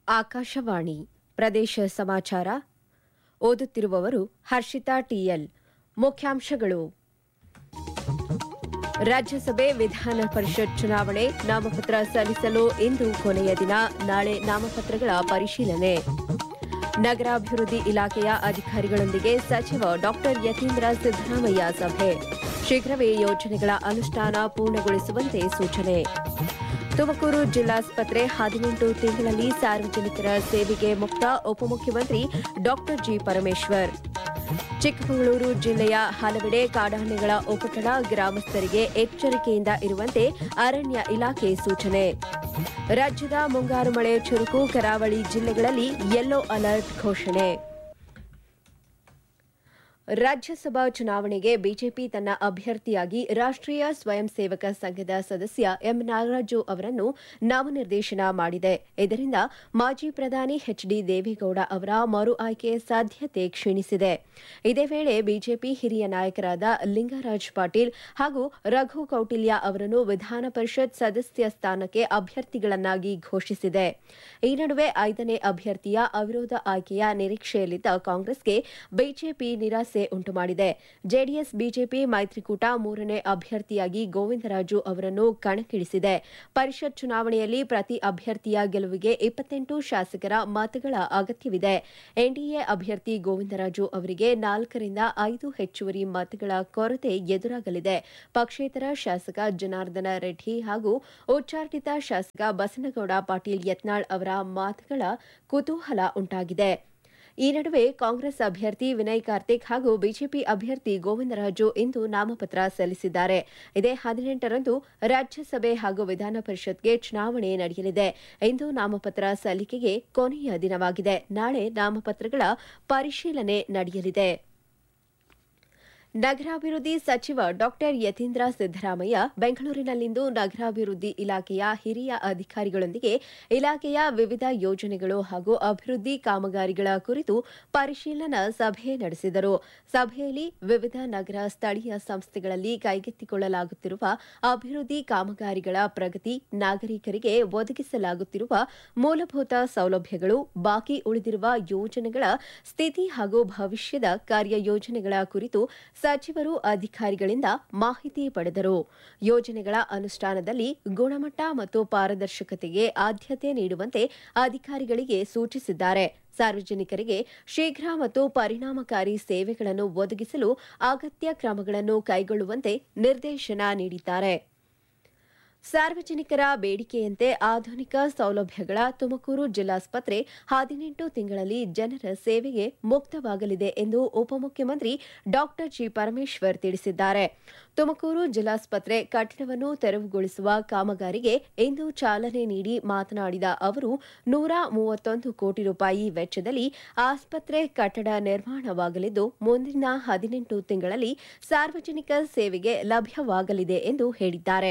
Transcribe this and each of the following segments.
ಆಕಾಶವಾಣಿ ಪ್ರದೇಶ ಸಮಾಚಾರ ಓದುತ್ತಿರುವವರು ಹರ್ಷಿತಾ ಟಿಎಲ್ ಮುಖ್ಯಾಂಶಗಳು ರಾಜ್ಯಸಭೆ ವಿಧಾನ ಪರಿಷತ್ ಚುನಾವಣೆ ನಾಮಪತ್ರ ಸಲ್ಲಿಸಲು ಇಂದು ಕೊನೆಯ ದಿನ ನಾಳೆ ನಾಮಪತ್ರಗಳ ಪರಿಶೀಲನೆ ನಗರಾಭಿವೃದ್ಧಿ ಇಲಾಖೆಯ ಅಧಿಕಾರಿಗಳೊಂದಿಗೆ ಸಚಿವ ಡಾ ಯತೀಂದ್ರ ಸಿದ್ದರಾಮಯ್ಯ ಸಭೆ ಶೀಘ್ರವೇ ಯೋಜನೆಗಳ ಅನುಷ್ಠಾನ ಪೂರ್ಣಗೊಳಿಸುವಂತೆ ಸೂಚನೆ ತುಮಕೂರು ಜಿಲ್ಲಾಸ್ಪತ್ರೆ ಹದಿನೆಂಟು ತಿಂಗಳಲ್ಲಿ ಸಾರ್ವಜನಿಕರ ಸೇವೆಗೆ ಮುಕ್ತ ಉಪಮುಖ್ಯಮಂತ್ರಿ ಡಾ ಜಿ ಪರಮೇಶ್ವರ್ ಚಿಕ್ಕಮಗಳೂರು ಜಿಲ್ಲೆಯ ಹಲವೆಡೆ ಕಾಡಾನೆಗಳ ಉಪಟಳ ಗ್ರಾಮಸ್ಥರಿಗೆ ಎಚ್ಚರಿಕೆಯಿಂದ ಇರುವಂತೆ ಅರಣ್ಯ ಇಲಾಖೆ ಸೂಚನೆ ರಾಜ್ಯದ ಮುಂಗಾರು ಮಳೆ ಚುರುಕು ಕರಾವಳಿ ಜಿಲ್ಲೆಗಳಲ್ಲಿ ಯೆಲ್ಲೋ ಅಲರ್ಟ್ ಘೋಷಣೆ ರಾಜ್ಯಸಭಾ ಚುನಾವಣೆಗೆ ಬಿಜೆಪಿ ತನ್ನ ಅಭ್ಯರ್ಥಿಯಾಗಿ ರಾಷ್ಟ್ರೀಯ ಸ್ವಯಂ ಸೇವಕ ಸಂಘದ ಸದಸ್ಯ ಎಂ ನಾಗರಾಜು ಅವರನ್ನು ನಾಮನಿರ್ದೇಶನ ಮಾಡಿದೆ ಇದರಿಂದ ಮಾಜಿ ಪ್ರಧಾನಿ ಎಚ್ ಡಿ ದೇವೇಗೌಡ ಅವರ ಮರು ಆಯ್ಕೆ ಸಾಧ್ಯತೆ ಕ್ಷೀಣಿಸಿದೆ ಇದೇ ವೇಳೆ ಬಿಜೆಪಿ ಹಿರಿಯ ನಾಯಕರಾದ ಲಿಂಗರಾಜ್ ಪಾಟೀಲ್ ಹಾಗೂ ರಘು ಕೌಟಿಲ್ಯ ಅವರನ್ನು ವಿಧಾನ ಪರಿಷತ್ ಸದಸ್ಯ ಸ್ಥಾನಕ್ಕೆ ಅಭ್ಯರ್ಥಿಗಳನ್ನಾಗಿ ಘೋಷಿಸಿದೆ ಈ ನಡುವೆ ಐದನೇ ಅಭ್ಯರ್ಥಿಯ ಅವಿರೋಧ ಆಯ್ಕೆಯ ನಿರೀಕ್ಷೆಯಲ್ಲಿದ್ದ ಕಾಂಗ್ರೆಸ್ಗೆ ಬಿಜೆಪಿ ನಿರಾಸೆ ಉಂಟುಮಾಡಿದೆ ಜೆಡಿಎಸ್ ಬಿಜೆಪಿ ಮೈತ್ರಿಕೂಟ ಮೂರನೇ ಅಭ್ಯರ್ಥಿಯಾಗಿ ಗೋವಿಂದರಾಜು ಅವರನ್ನು ಕಣಕ್ಕಿಳಿಸಿದೆ ಪರಿಷತ್ ಚುನಾವಣೆಯಲ್ಲಿ ಪ್ರತಿ ಅಭ್ಯರ್ಥಿಯ ಗೆಲುವಿಗೆ ಇಪ್ಪತ್ತೆಂಟು ಶಾಸಕರ ಮತಗಳ ಅಗತ್ಯವಿದೆ ಎನ್ಡಿಎ ಅಭ್ಯರ್ಥಿ ಗೋವಿಂದರಾಜು ಅವರಿಗೆ ನಾಲ್ಕರಿಂದ ಐದು ಹೆಚ್ಚುವರಿ ಮತಗಳ ಕೊರತೆ ಎದುರಾಗಲಿದೆ ಪಕ್ಷೇತರ ಶಾಸಕ ಜನಾರ್ದನ ರೆಡ್ಡಿ ಹಾಗೂ ಉಚ್ಚಾಟಿತ ಶಾಸಕ ಬಸನಗೌಡ ಪಾಟೀಲ್ ಯತ್ನಾಳ್ ಅವರ ಮಾತುಗಳ ಕುತೂಹಲ ಉಂಟಾಗಿದೆ ಈ ನಡುವೆ ಕಾಂಗ್ರೆಸ್ ಅಭ್ಯರ್ಥಿ ವಿನಯ್ ಕಾರ್ತಿಕ್ ಹಾಗೂ ಬಿಜೆಪಿ ಅಭ್ಯರ್ಥಿ ಗೋವಿಂದರಾಜು ಇಂದು ನಾಮಪತ್ರ ಸಲ್ಲಿಸಿದ್ದಾರೆ ಇದೇ ಹದಿನೆಂಟರಂದು ರಾಜ್ಯಸಭೆ ಹಾಗೂ ವಿಧಾನ ಪರಿಷತ್ಗೆ ಚುನಾವಣೆ ನಡೆಯಲಿದೆ ಇಂದು ನಾಮಪತ್ರ ಸಲ್ಲಿಕೆಗೆ ಕೊನೆಯ ದಿನವಾಗಿದೆ ನಾಳೆ ನಾಮಪತ್ರಗಳ ಪರಿಶೀಲನೆ ನಡೆಯಲಿದೆ ನಗರಾಭಿವೃದ್ಧಿ ಸಚಿವ ಡಾ ಯತೀಂದ್ರ ಸಿದ್ದರಾಮಯ್ಯ ಬೆಂಗಳೂರಿನಲ್ಲಿಂದು ನಗರಾಭಿವೃದ್ಧಿ ಇಲಾಖೆಯ ಹಿರಿಯ ಅಧಿಕಾರಿಗಳೊಂದಿಗೆ ಇಲಾಖೆಯ ವಿವಿಧ ಯೋಜನೆಗಳು ಹಾಗೂ ಅಭಿವೃದ್ಧಿ ಕಾಮಗಾರಿಗಳ ಕುರಿತು ಪರಿಶೀಲನಾ ಸಭೆ ನಡೆಸಿದರು ಸಭೆಯಲ್ಲಿ ವಿವಿಧ ನಗರ ಸ್ಥಳೀಯ ಸಂಸ್ಥೆಗಳಲ್ಲಿ ಕೈಗೆತ್ತಿಕೊಳ್ಳಲಾಗುತ್ತಿರುವ ಅಭಿವೃದ್ಧಿ ಕಾಮಗಾರಿಗಳ ಪ್ರಗತಿ ನಾಗರಿಕರಿಗೆ ಒದಗಿಸಲಾಗುತ್ತಿರುವ ಮೂಲಭೂತ ಸೌಲಭ್ಯಗಳು ಬಾಕಿ ಉಳಿದಿರುವ ಯೋಜನೆಗಳ ಸ್ಥಿತಿ ಹಾಗೂ ಭವಿಷ್ಯದ ಕಾರ್ಯಯೋಜನೆಗಳ ಕುರಿತು ಸಚಿವರು ಅಧಿಕಾರಿಗಳಿಂದ ಮಾಹಿತಿ ಪಡೆದರು ಯೋಜನೆಗಳ ಅನುಷ್ಠಾನದಲ್ಲಿ ಗುಣಮಟ್ಟ ಮತ್ತು ಪಾರದರ್ಶಕತೆಗೆ ಆದ್ಯತೆ ನೀಡುವಂತೆ ಅಧಿಕಾರಿಗಳಿಗೆ ಸೂಚಿಸಿದ್ದಾರೆ ಸಾರ್ವಜನಿಕರಿಗೆ ಶೀಘ್ರ ಮತ್ತು ಪರಿಣಾಮಕಾರಿ ಸೇವೆಗಳನ್ನು ಒದಗಿಸಲು ಅಗತ್ಯ ಕ್ರಮಗಳನ್ನು ಕೈಗೊಳ್ಳುವಂತೆ ನಿರ್ದೇಶನ ನೀಡಿದ್ದಾರೆ ಸಾರ್ವಜನಿಕರ ಬೇಡಿಕೆಯಂತೆ ಆಧುನಿಕ ಸೌಲಭ್ಯಗಳ ತುಮಕೂರು ಜಿಲ್ಲಾಸ್ಪತ್ರೆ ಹದಿನೆಂಟು ತಿಂಗಳಲ್ಲಿ ಜನರ ಸೇವೆಗೆ ಮುಕ್ತವಾಗಲಿದೆ ಎಂದು ಉಪಮುಖ್ಯಮಂತ್ರಿ ಡಾ ಜಿ ಪರಮೇಶ್ವರ್ ತಿಳಿಸಿದ್ದಾರೆ ತುಮಕೂರು ಜಿಲ್ಲಾಸ್ಪತ್ರೆ ಕಟ್ಟಡವನ್ನು ತೆರವುಗೊಳಿಸುವ ಕಾಮಗಾರಿಗೆ ಇಂದು ಚಾಲನೆ ನೀಡಿ ಮಾತನಾಡಿದ ಅವರು ನೂರ ಮೂವತ್ತೊಂದು ಕೋಟಿ ರೂಪಾಯಿ ವೆಚ್ಚದಲ್ಲಿ ಆಸ್ಪತ್ರೆ ಕಟ್ಟಡ ನಿರ್ಮಾಣವಾಗಲಿದ್ದು ಮುಂದಿನ ಹದಿನೆಂಟು ತಿಂಗಳಲ್ಲಿ ಸಾರ್ವಜನಿಕ ಸೇವೆಗೆ ಲಭ್ಯವಾಗಲಿದೆ ಎಂದು ಹೇಳಿದ್ದಾರೆ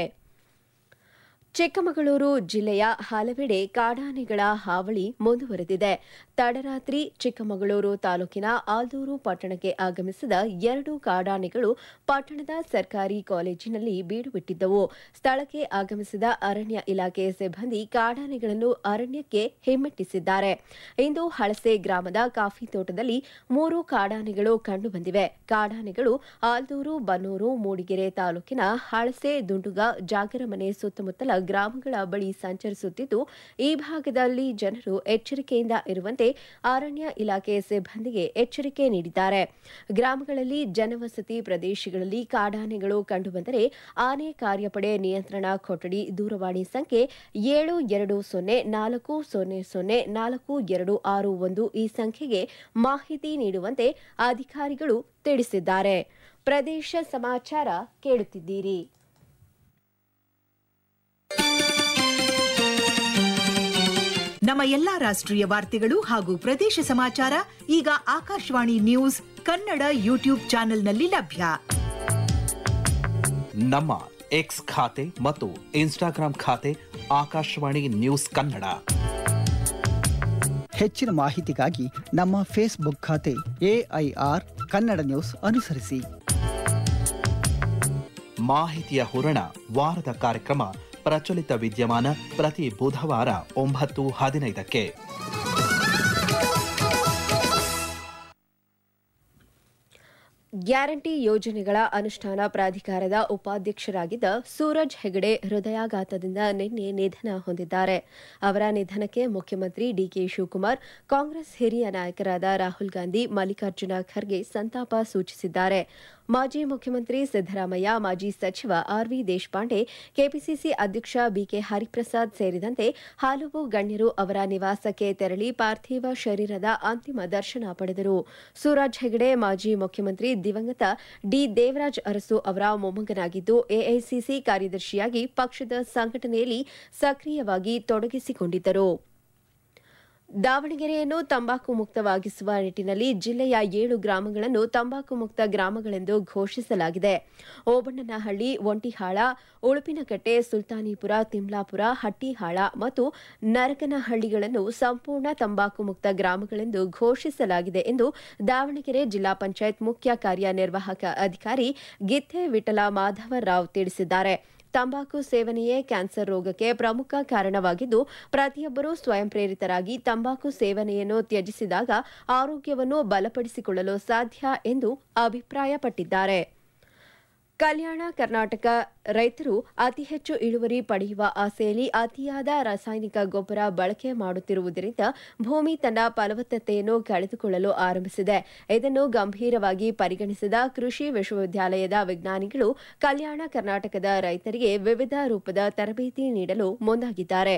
ಚಿಕ್ಕಮಗಳೂರು ಜಿಲ್ಲೆಯ ಹಲವೆಡೆ ಕಾಡಾನೆಗಳ ಹಾವಳಿ ಮುಂದುವರೆದಿದೆ ತಡರಾತ್ರಿ ಚಿಕ್ಕಮಗಳೂರು ತಾಲೂಕಿನ ಆಲ್ದೂರು ಪಟ್ಟಣಕ್ಕೆ ಆಗಮಿಸಿದ ಎರಡು ಕಾಡಾನೆಗಳು ಪಟ್ಟಣದ ಸರ್ಕಾರಿ ಕಾಲೇಜಿನಲ್ಲಿ ಬೀಡುಬಿಟ್ಟಿದ್ದವು ಸ್ಥಳಕ್ಕೆ ಆಗಮಿಸಿದ ಅರಣ್ಯ ಇಲಾಖೆ ಸಿಬ್ಬಂದಿ ಕಾಡಾನೆಗಳನ್ನು ಅರಣ್ಯಕ್ಕೆ ಹಿಮ್ಮೆಟ್ಟಿಸಿದ್ದಾರೆ ಇಂದು ಹಳಸೆ ಗ್ರಾಮದ ಕಾಫಿ ತೋಟದಲ್ಲಿ ಮೂರು ಕಾಡಾನೆಗಳು ಕಂಡುಬಂದಿವೆ ಕಾಡಾನೆಗಳು ಆಲ್ದೂರು ಬನ್ನೂರು ಮೂಡಿಗೆರೆ ತಾಲೂಕಿನ ಹಳಸೆ ದುಂಡುಗ ಜಾಗರಮನೆ ಸುತ್ತಮುತ್ತಲ ಗ್ರಾಮಗಳ ಬಳಿ ಸಂಚರಿಸುತ್ತಿದ್ದು ಈ ಭಾಗದಲ್ಲಿ ಜನರು ಎಚ್ಚರಿಕೆಯಿಂದ ಇರುವಂತೆ ಅರಣ್ಯ ಇಲಾಖೆ ಸಿಬ್ಬಂದಿಗೆ ಎಚ್ಚರಿಕೆ ನೀಡಿದ್ದಾರೆ ಗ್ರಾಮಗಳಲ್ಲಿ ಜನವಸತಿ ಪ್ರದೇಶಗಳಲ್ಲಿ ಕಾಡಾನೆಗಳು ಕಂಡುಬಂದರೆ ಆನೆ ಕಾರ್ಯಪಡೆ ನಿಯಂತ್ರಣ ಕೊಠಡಿ ದೂರವಾಣಿ ಸಂಖ್ಯೆ ಏಳು ಎರಡು ಸೊನ್ನೆ ನಾಲ್ಕು ಸೊನ್ನೆ ಸೊನ್ನೆ ನಾಲ್ಕು ಎರಡು ಆರು ಒಂದು ಈ ಸಂಖ್ಯೆಗೆ ಮಾಹಿತಿ ನೀಡುವಂತೆ ಅಧಿಕಾರಿಗಳು ತಿಳಿಸಿದ್ದಾರೆ ಪ್ರದೇಶ ಸಮಾಚಾರ ಕೇಳುತ್ತಿದ್ದೀರಿ ನಮ್ಮ ಎಲ್ಲಾ ರಾಷ್ಟ್ರೀಯ ವಾರ್ತೆಗಳು ಹಾಗೂ ಪ್ರದೇಶ ಸಮಾಚಾರ ಈಗ ಆಕಾಶವಾಣಿ ನ್ಯೂಸ್ ಕನ್ನಡ ಯೂಟ್ಯೂಬ್ ಚಾನೆಲ್ನಲ್ಲಿ ಲಭ್ಯ ನಮ್ಮ ಎಕ್ಸ್ ಖಾತೆ ಮತ್ತು ಇನ್ಸ್ಟಾಗ್ರಾಂ ಖಾತೆ ಆಕಾಶವಾಣಿ ನ್ಯೂಸ್ ಕನ್ನಡ ಹೆಚ್ಚಿನ ಮಾಹಿತಿಗಾಗಿ ನಮ್ಮ ಫೇಸ್ಬುಕ್ ಖಾತೆ ಎಐಆರ್ ಕನ್ನಡ ನ್ಯೂಸ್ ಅನುಸರಿಸಿ ಮಾಹಿತಿಯ ಹೂರಣ ವಾರದ ಕಾರ್ಯಕ್ರಮ ಪ್ರಚಲಿತ ವಿದ್ಯಮಾನ ಪ್ರತಿ ಬುಧವಾರ ಒಂಬತ್ತು ಹದಿನೈದಕ್ಕೆ ಗ್ಯಾರಂಟಿ ಯೋಜನೆಗಳ ಅನುಷ್ಠಾನ ಪ್ರಾಧಿಕಾರದ ಉಪಾಧ್ಯಕ್ಷರಾಗಿದ್ದ ಸೂರಜ್ ಹೆಗಡೆ ಹೃದಯಾಘಾತದಿಂದ ನಿನ್ನೆ ನಿಧನ ಹೊಂದಿದ್ದಾರೆ ಅವರ ನಿಧನಕ್ಕೆ ಮುಖ್ಯಮಂತ್ರಿ ಡಿಕೆ ಶಿವಕುಮಾರ್ ಕಾಂಗ್ರೆಸ್ ಹಿರಿಯ ನಾಯಕರಾದ ರಾಹುಲ್ ಗಾಂಧಿ ಮಲ್ಲಿಕಾರ್ಜುನ ಖರ್ಗೆ ಸಂತಾಪ ಸೂಚಿಸಿದ್ದಾರೆ ಮಾಜಿ ಮುಖ್ಯಮಂತ್ರಿ ಸಿದ್ದರಾಮಯ್ಯ ಮಾಜಿ ಸಚಿವ ಆರ್ವಿ ದೇಶಪಾಂಡೆ ಕೆಪಿಸಿಸಿ ಅಧ್ಯಕ್ಷ ಬಿಕೆ ಹರಿಪ್ರಸಾದ್ ಸೇರಿದಂತೆ ಹಲವು ಗಣ್ಯರು ಅವರ ನಿವಾಸಕ್ಕೆ ತೆರಳಿ ಪಾರ್ಥಿವ ಶರೀರದ ಅಂತಿಮ ದರ್ಶನ ಪಡೆದರು ಸೂರಜ್ ಹೆಗಡೆ ಮಾಜಿ ಮುಖ್ಯಮಂತ್ರಿ ದಿವಂಗತ ಡಿ ದೇವರಾಜ್ ಅರಸು ಅವರ ಮೊಮ್ಮಗನಾಗಿದ್ದು ಎಐಸಿಸಿ ಕಾರ್ಯದರ್ಶಿಯಾಗಿ ಪಕ್ಷದ ಸಂಘಟನೆಯಲ್ಲಿ ಸಕ್ರಿಯವಾಗಿ ತೊಡಗಿಸಿಕೊಂಡಿದ್ದರು ದಾವಣಗೆರೆಯನ್ನು ತಂಬಾಕು ಮುಕ್ತವಾಗಿಸುವ ನಿಟ್ಟಿನಲ್ಲಿ ಜಿಲ್ಲೆಯ ಏಳು ಗ್ರಾಮಗಳನ್ನು ತಂಬಾಕು ಮುಕ್ತ ಗ್ರಾಮಗಳೆಂದು ಘೋಷಿಸಲಾಗಿದೆ ಓಬಣ್ಣನಹಳ್ಳಿ ಒಂಟಿಹಾಳ ಉಳುಪಿನಕಟ್ಟೆ ಸುಲ್ತಾನಿಪುರ ತಿಮ್ಲಾಪುರ ಹಟ್ಟಿಹಾಳ ಮತ್ತು ನರಕನಹಳ್ಳಿಗಳನ್ನು ಸಂಪೂರ್ಣ ತಂಬಾಕು ಮುಕ್ತ ಗ್ರಾಮಗಳೆಂದು ಘೋಷಿಸಲಾಗಿದೆ ಎಂದು ದಾವಣಗೆರೆ ಜಿಲ್ಲಾ ಪಂಚಾಯತ್ ಮುಖ್ಯ ಕಾರ್ಯನಿರ್ವಾಹಕ ಅಧಿಕಾರಿ ಗಿಥೆ ವಿಠಲ ಮಾಧವರಾವ್ ತಿಳಿಸಿದ್ದಾರೆ ತಂಬಾಕು ಸೇವನೆಯೇ ಕ್ಯಾನ್ಸರ್ ರೋಗಕ್ಕೆ ಪ್ರಮುಖ ಕಾರಣವಾಗಿದ್ದು ಪ್ರತಿಯೊಬ್ಬರೂ ಸ್ವಯಂ ಪ್ರೇರಿತರಾಗಿ ತಂಬಾಕು ಸೇವನೆಯನ್ನು ತ್ಯಜಿಸಿದಾಗ ಆರೋಗ್ಯವನ್ನು ಬಲಪಡಿಸಿಕೊಳ್ಳಲು ಸಾಧ್ಯ ಎಂದು ಅಭಿಪ್ರಾಯಪಟ್ಟಿದ್ದಾರೆ ಕಲ್ಯಾಣ ಕರ್ನಾಟಕ ರೈತರು ಅತಿ ಹೆಚ್ಚು ಇಳುವರಿ ಪಡೆಯುವ ಆಸೆಯಲ್ಲಿ ಅತಿಯಾದ ರಾಸಾಯನಿಕ ಗೊಬ್ಬರ ಬಳಕೆ ಮಾಡುತ್ತಿರುವುದರಿಂದ ಭೂಮಿ ತನ್ನ ಫಲವತ್ತತೆಯನ್ನು ಕಳೆದುಕೊಳ್ಳಲು ಆರಂಭಿಸಿದೆ ಇದನ್ನು ಗಂಭೀರವಾಗಿ ಪರಿಗಣಿಸಿದ ಕೃಷಿ ವಿಶ್ವವಿದ್ಯಾಲಯದ ವಿಜ್ಞಾನಿಗಳು ಕಲ್ಯಾಣ ಕರ್ನಾಟಕದ ರೈತರಿಗೆ ವಿವಿಧ ರೂಪದ ತರಬೇತಿ ನೀಡಲು ಮುಂದಾಗಿದ್ದಾರೆ